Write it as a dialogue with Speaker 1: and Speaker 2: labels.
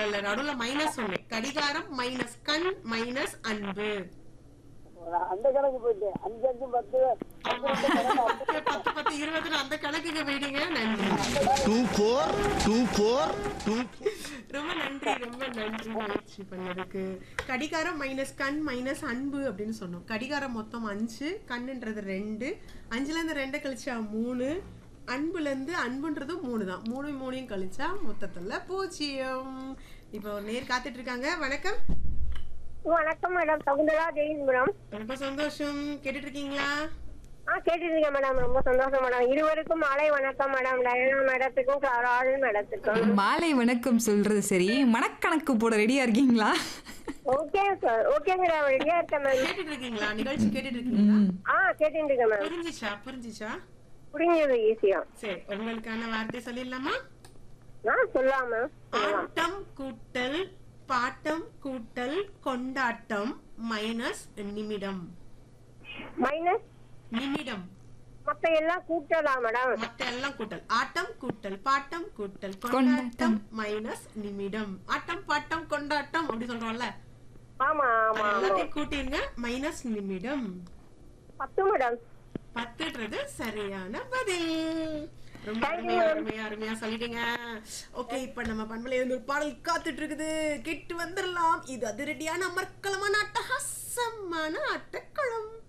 Speaker 1: சொல்லல நடுவுல மைனஸ் சொன்னேன் கடிகாரம் மைனஸ் கண் மைனஸ் அன்பு
Speaker 2: அந்த கணக்கு போயிட்டு அஞ்சு அஞ்சு பத்து
Speaker 1: பத்து பத்து பத்து இருபதுன்னு அந்த கணக்குக்கு போயிட்டீங்க நன்றி
Speaker 3: two four two four two
Speaker 1: ரொம்ப நன்றி ரொம்ப நன்றி முயற்சி பண்ணதுக்கு கடிகாரம் மைனஸ் கண் மைனஸ் அன்பு அப்படின்னு சொன்னோம் கடிகாரம் மொத்தம் அஞ்சு கண்ணுன்றது ரெண்டு அஞ்சுல இருந்து ரெண்டை கழிச்சா மூணு அன்புல இருந்து அன்புன்றது மூணு தான் மூணு மூணையும் கழிச்சா மொத்தத்துல பூஜ்ஜியம் இப்போ ஒரு நேர் காத்துட்டு இருக்காங்க வணக்கம்
Speaker 4: வணக்கம் மேடம் சகுந்தலா ஜெயின் மேடம்
Speaker 1: ரொம்ப சந்தோஷம் கேட்டுட்டு இருக்கீங்களா
Speaker 4: ஆ கேட்டுருக்கீங்க மேடம் ரொம்ப சந்தோஷம் மேடம் இருவருக்கும் மாலை வணக்கம் மேடம் லயனா மேடத்துக்கும் கிளாரால் மேடத்துக்கும்
Speaker 5: மாலை வணக்கம் சொல்றது சரி மனக்கணக்கு போட ரெடியா இருக்கீங்களா
Speaker 4: ஓகே சார் ஓகே மேடம் ரெடியா இருக்கேன் மேம்
Speaker 1: கேட்டுட்டு இருக்கீங்களா நிகழ்ச்சி கேட்டுட்டு இருக்கீங்களா
Speaker 4: ஆ கேட்டுட்டு இருக்கேன் மேம்
Speaker 1: புரிஞ்சிச்சா புரிஞ்சிச்சா
Speaker 4: புரிஞ்சது ஈஸியா
Speaker 1: சரி உங்களுக்கான வார்த்தை சொல்லிடலாமா
Speaker 4: ஆ சொல்லலாம் மேம்
Speaker 1: ஆட்டம் கூட்டல் பாட்டம் கூட்டல் கொண்டாட்டம் மைனஸ் நிமிடம்
Speaker 4: மைனஸ்
Speaker 1: நிமிடம்
Speaker 4: மத்த எல்லாம் கூட்டலாம் மேடம்
Speaker 1: மத்த எல்லாம் கூட்டல் ஆட்டம் கூட்டல் பாட்டம் கூட்டல் கொண்டாட்டம் மைனஸ் நிமிடம் ஆட்டம் பாட்டம் கொண்டாட்டம் அப்படி சொல்றோம்ல
Speaker 4: ஆமா
Speaker 1: அது
Speaker 4: ஆமா ஆமா
Speaker 1: எல்லாத்தையும் கூட்டிருங்க மைனஸ் நிமிடம்
Speaker 4: பத்து மேடம்
Speaker 1: பத்துன்றது சரியான பதில் ரொம்ப அருமையா அருமையா அருமையா சொல்லிட்டீங்க ஓகே இப்ப நம்ம பண்பலை இருந்து ஒரு பாடல் காத்துட்டு இருக்குது கேட்டு வந்துடலாம் இது அதிரடியான அமர்க்கலமான அட்டகாசமான அட்டக்களம்